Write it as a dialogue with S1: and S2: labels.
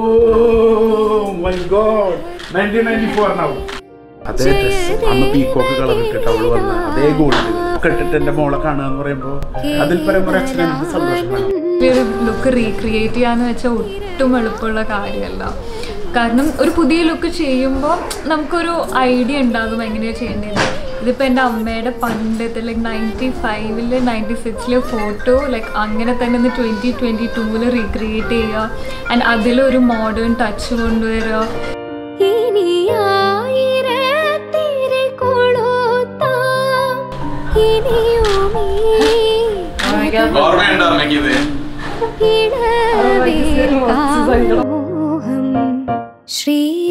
S1: my god nineteen ninety four now അതേ dress അന്ന് peacock colour ഇട്ടിട്ട് അവള് വന്ന അതേ ഗോൾഡ് ഒക്കെ ഇട്ടിട്ട് എന്റെ മോളെ കാണുക എന്ന് പറയുമ്പോ അതിൽ പരം ഒരു അച്ഛൻ എനിക്ക് സന്തോഷമാണ്
S2: ഒരു ലുക്ക് റീക്രിയേറ്റ് ചെയ്യാന്ന് വെച്ചാൽ ഒട്ടും എളുപ്പമുള്ള കാര്യമല്ല കാരണം ഒരു പുതിയ ലുക്ക് ചെയ്യുമ്പോൾ നമുക്കൊരു ഐഡിയ ഉണ്ടാകും എങ്ങനെയാണ് ചെയ്യേണ്ടത് ഇതിപ്പോൾ എൻ്റെ അമ്മയുടെ പണ്ടത്തെ ലൈക്ക് നയൻറ്റി ഫൈവില് നയൻറ്റി സിക്സിലെ ഫോട്ടോ ലൈക്ക് അങ്ങനെ തന്നെ ഒന്ന് ട്വൻറ്റി ട്വൻറ്റി ടൂവിൽ റീക്രിയേറ്റ് ചെയ്യുക ആൻഡ് അതിലൊരു മോഡേൺ ടച്ച് കൊണ്ടുവരിക
S3: ഇനി ആയിരത്തിരി കൊളുത്താം ഇനിയുമീ
S4: ഓർമ്മയുണ്ടോ അമ്മയ്ക്ക് ഇത്
S3: ഇടവേൽക്കാം മോഹം ശ്രീ